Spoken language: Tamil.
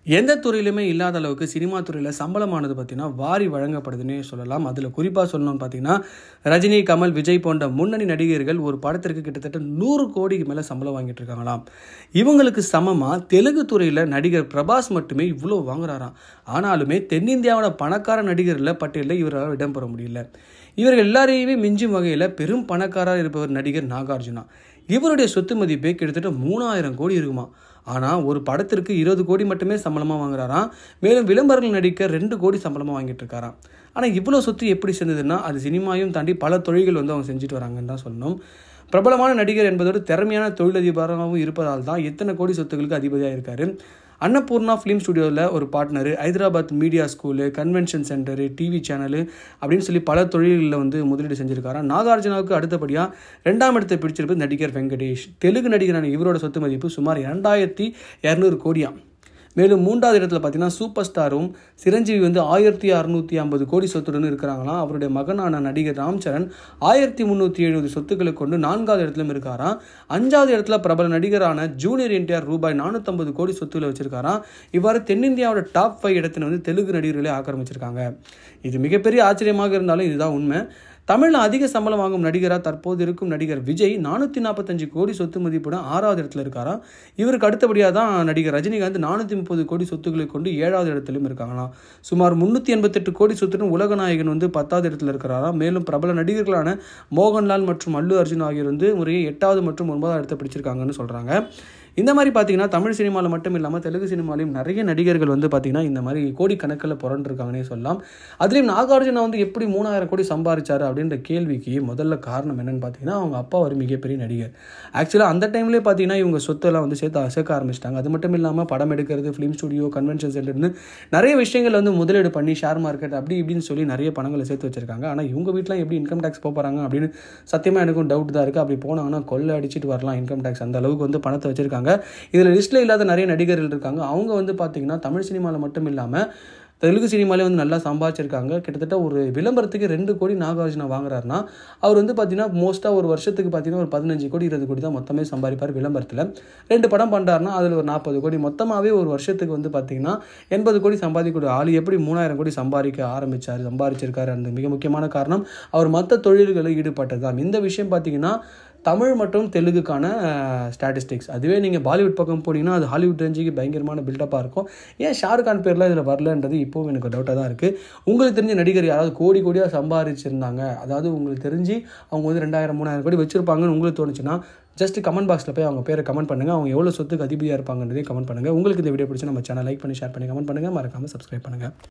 எந்த துறையிலுமே இல்லாத அளவுக்கு சினிமா துறையில் சம்பளமானது பார்த்தீங்கன்னா வாரி வழங்கப்படுதுன்னே சொல்லலாம் அதில் குறிப்பாக சொல்லணும்னு பார்த்தீங்கன்னா ரஜினி கமல் விஜய் போன்ற முன்னணி நடிகர்கள் ஒரு படத்திற்கு கிட்டத்தட்ட நூறு கோடிக்கு மேலே சம்பளம் வாங்கிட்டு இருக்காங்களாம் இவங்களுக்கு சமமாக தெலுங்கு துறையில் நடிகர் பிரபாஸ் மட்டுமே இவ்வளோ வாங்குறாராம் ஆனாலுமே தென்னிந்தியாவோட பணக்கார நடிகர்களில் பட்டியலில் இவரால் இடம்பெற முடியல இவர்கள் எல்லாரையுமே மிஞ்சும் வகையில் பெரும் பணக்காரர் இருப்பவர் நடிகர் நாகார்ஜுனா இவருடைய சொத்து மதிப்பே கிட்டத்தட்ட மூணாயிரம் கோடி இருக்குமா ஆனால் ஒரு படத்திற்கு இருபது கோடி மட்டுமே சம்பளமாக வாங்குறாராம் மேலும் விளம்பரங்கள் நடிக்க ரெண்டு கோடி சம்பளமாக வாங்கிட்டு இருக்காராம் ஆனால் இவ்வளோ சொத்து எப்படி சேர்ந்ததுன்னா அது சினிமாவையும் தாண்டி பல தொழில்கள் வந்து அவங்க செஞ்சுட்டு வராங்கன்னு தான் சொல்லணும் பிரபலமான நடிகர் என்பதோடு திறமையான தொழிலதிபராகவும் இருப்பதால் தான் எத்தனை கோடி சொத்துக்களுக்கு அதிபதியாக இருக்காரு அன்னபூர்ணா ஃபிலிம் ஸ்டுடியோவில் ஒரு partner Hyderabad media school convention centre TV channel அப்படின்னு சொல்லி பல தொழில்களில் வந்து முதலீடு செஞ்சிருக்காராம் நாகார்ஜுனாவுக்கு அடுத்தபடியாக ரெண்டாம் இடத்தை பிடிச்சிருப்பது நடிகர் வெங்கடேஷ் தெலுங்கு நடிகரான இவரோட சொத்து மதிப்பு சுமார் இரண்டாயிரத்தி இரநூறு கோடியாம் மேலும் மூன்றாவது இடத்துல பார்த்தீங்கன்னா சூப்பர் ஸ்டாரும் சிரஞ்சீவி வந்து ஆயிரத்தி அறுநூற்றி ஐம்பது கோடி சொத்துடன் இருக்கிறாங்களாம் அவருடைய மகனான நடிகர் ராம்சரண் ஆயிரத்தி முந்நூற்றி எழுபது சொத்துக்களை கொண்டு நான்காவது இடத்துலையும் இருக்காராம் அஞ்சாவது இடத்துல பிரபல நடிகரான ஜூனியர் என்டிஆர் ரூபாய் நானூற்றம்பது கோடி சொத்துக்களை வச்சிருக்காராம் இவ்வாறு தென்னிந்தியாவோட டாப் ஃபைவ் இடத்துல வந்து தெலுங்கு நடிகர்களே ஆக்கிரமிச்சிருக்காங்க இது மிகப்பெரிய ஆச்சரியமாக இருந்தாலும் இதுதான் உண்மை தமிழில் அதிக சம்பளம் வாங்கும் நடிகராக தற்போது இருக்கும் நடிகர் விஜய் நானூற்றி நாற்பத்தஞ்சு கோடி சொத்து மதிப்புடன் ஆறாவது இடத்துல இருக்காராம் இவருக்கு அடுத்தபடியாக தான் நடிகர் ரஜினிகாந்த் நானூற்றி முப்பது கோடி சொத்துக்களை கொண்டு ஏழாவது இடத்திலும் இருக்காங்களாம் சுமார் முந்நூற்றி எண்பத்தெட்டு கோடி சொத்துடன் உலகநாயகன் வந்து பத்தாவது இடத்துல இருக்கிறாராம் மேலும் பிரபல நடிகர்களான மோகன்லால் மற்றும் அல்லு அர்ஜுன் ஆகியோர் வந்து முறையே எட்டாவது மற்றும் ஒன்பதாவது இடத்தை பிடிச்சிருக்காங்கன்னு சொல்கிறாங்க இந்த மாதிரி பார்த்தீங்கன்னா தமிழ் சினிமாவில் மட்டும் இல்லாமல் தெலுங்கு சினிமாலையும் நிறைய நடிகர்கள் வந்து பார்த்தீங்கன்னா இந்த மாதிரி கோடிக்கணக்கில் புரண்டிருக்காங்கன்னே சொல்லலாம் அதுலேயும் நாகார்ஜுனா வந்து எப்படி மூணாயிரம் கோடி சம்பாதிச்சாரு அப்படின்ற கேள்விக்கு முதல்ல காரணம் என்னன்னு பார்த்தீங்கன்னா அவங்க அப்பா ஒரு மிகப்பெரிய நடிகர் ஆக்சுவலாக அந்த டைம்லேயே பார்த்தீங்கன்னா இவங்க சொத்தெல்லாம் வந்து சேர்த்து சேர்க்க ஆரம்பிச்சிட்டாங்க அது மட்டும் இல்லாமல் படம் எடுக்கிறது ஃபிலிம் ஸ்டுடியோ கன்வென்ஷன் சென்டர்னு நிறைய விஷயங்கள் வந்து முதலீடு பண்ணி ஷேர் மார்க்கெட் அப்படி இப்படின்னு சொல்லி நிறைய பணங்களை சேர்த்து வச்சிருக்காங்க ஆனால் இவங்க வீட்டில் எப்படி இன்கம் டேக்ஸ் போகிறாங்க அப்படின்னு சத்தியமாக எனக்கும் டவுட் தான் இருக்குது அப்படி போனாங்கன்னா கொள்ளை அடிச்சிட்டு வரலாம் இன்கம் டேக்ஸ் அந்த அளவுக்கு வந்து பணத்தை வச்சிருக்காங்க இதில் லிஸ்ட்டில் இல்லாத நிறைய நடிகர்கள் இருக்காங்க அவங்க வந்து பார்த்தீங்கன்னா தமிழ் சினிமாவில் மட்டும் இல்லாமல் தெலுங்கு சினிமாலே வந்து நல்லா சம்பாதிச்சிருக்காங்க கிட்டத்தட்ட ஒரு விளம்பரத்துக்கு ரெண்டு கோடி நாகார்ஜுனா வாங்குறாருன்னா அவர் வந்து பார்த்தீங்கன்னா மோஸ்ட்டாக ஒரு வருஷத்துக்கு பார்த்தீங்கன்னா ஒரு பதினஞ்சு கோடி இருபது கோடி தான் மொத்தமே சம்பாதிப்பார் விளம்பரத்தில் ரெண்டு படம் பண்ணுறாருன்னா அதில் ஒரு நாற்பது கோடி மொத்தமாகவே ஒரு வருஷத்துக்கு வந்து பார்த்தீங்கன்னா எண்பது கோடி சம்பாதிக்கக்கூடிய ஆள் எப்படி மூணாயிரம் கோடி சம்பாதிக்க ஆரம்பித்தார் சம்பாதிச்சிருக்காரு அந்த மிக முக்கியமான காரணம் அவர் மற்ற தொழில்களில் ஈடுபட்டது தான் இந்த விஷயம் பார்த்தீங்கன்னா தமிழ் மற்றும் தெலுங்குக்கான ஸ்டாட்டிஸ்டிக்ஸ் அதுவே நீங்கள் பாலிவுட் பக்கம் போனீங்கன்னா அது ஹாலிவுட் ரேஞ்சுக்கு பயங்கரமான பில்டப்பாக இருக்கும் ஏன் ஷாருக் கான் பேரில் இதில் வரலன்றது இப்போவும் எனக்கு டவுட்டாக தான் இருக்குது உங்களுக்கு தெரிஞ்ச நடிகர் யாராவது கோடி கோடியாக சம்பாதிச்சிருந்தாங்க அதாவது உங்களுக்கு தெரிஞ்சு அவங்க வந்து ரெண்டாயிரம் மூணாயிரம் கோடி வச்சுருப்பாங்கன்னு உங்களுக்கு தோணுச்சுன்னா ஜஸ்ட் கமெண்ட் பாக்ஸில் போய் அவங்க பேரை கமெண்ட் பண்ணுங்கள் அவங்க எவ்வளோ சொத்துக்கு அதிபதியாக இருப்பாங்கன்றதையும் கமெண்ட் பண்ணுங்கள் உங்களுக்கு இந்த வீடியோ பிடிச்சி நம்ம சேனல் லைக் பண்ணி ஷேர் பண்ணி கமெண்ட் பண்ணுங்கள் மறக்காமல் சப்ஸ்கிரைப் பண்ணுங்கள்